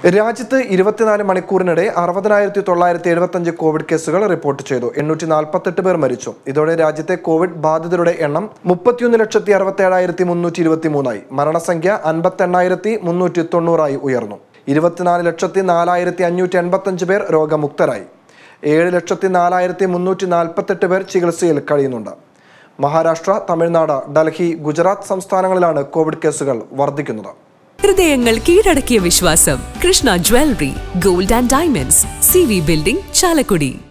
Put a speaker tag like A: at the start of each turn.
A: രാജ്യത്ത് ഇരുപത്തിനാല് മണിക്കൂറിനിടെ അറുപതിനായിരത്തി തൊള്ളായിരത്തി എഴുപത്തഞ്ച് കോവിഡ് കേസുകൾ റിപ്പോർട്ട് ചെയ്തു എണ്ണൂറ്റി നാൽപ്പത്തെട്ട് പേർ മരിച്ചു ഇതോടെ രാജ്യത്തെ കോവിഡ് ബാധിതരുടെ എണ്ണം മുപ്പത്തിയൊന്ന് ലക്ഷത്തി അറുപത്തി ഏഴായിരത്തി മുന്നൂറ്റി ഇരുപത്തി മൂന്നായി മരണസംഖ്യ അൻപത്തെണ്ണായിരത്തി മുന്നൂറ്റി തൊണ്ണൂറായി ഉയർന്നു ഇരുപത്തിനാല് ലക്ഷത്തി നാലായിരത്തി അഞ്ഞൂറ്റി എൺപത്തഞ്ച് പേർ രോഗമുക്തരായി ഏഴ് ലക്ഷത്തി നാലായിരത്തി മുന്നൂറ്റി നാൽപ്പത്തെട്ട് പേർ ചികിത്സയിൽ കഴിയുന്നുണ്ട് മഹാരാഷ്ട്ര തമിഴ്നാട് ഡൽഹി ഗുജറാത്ത് സംസ്ഥാനങ്ങളിലാണ് കോവിഡ് കേസുകൾ വർദ്ധിക്കുന്നത്
B: ഹൃദയങ്ങൾ കീഴടക്കിയ വിശ്വാസം Krishna jewellery gold and diamonds C V building Chalakudy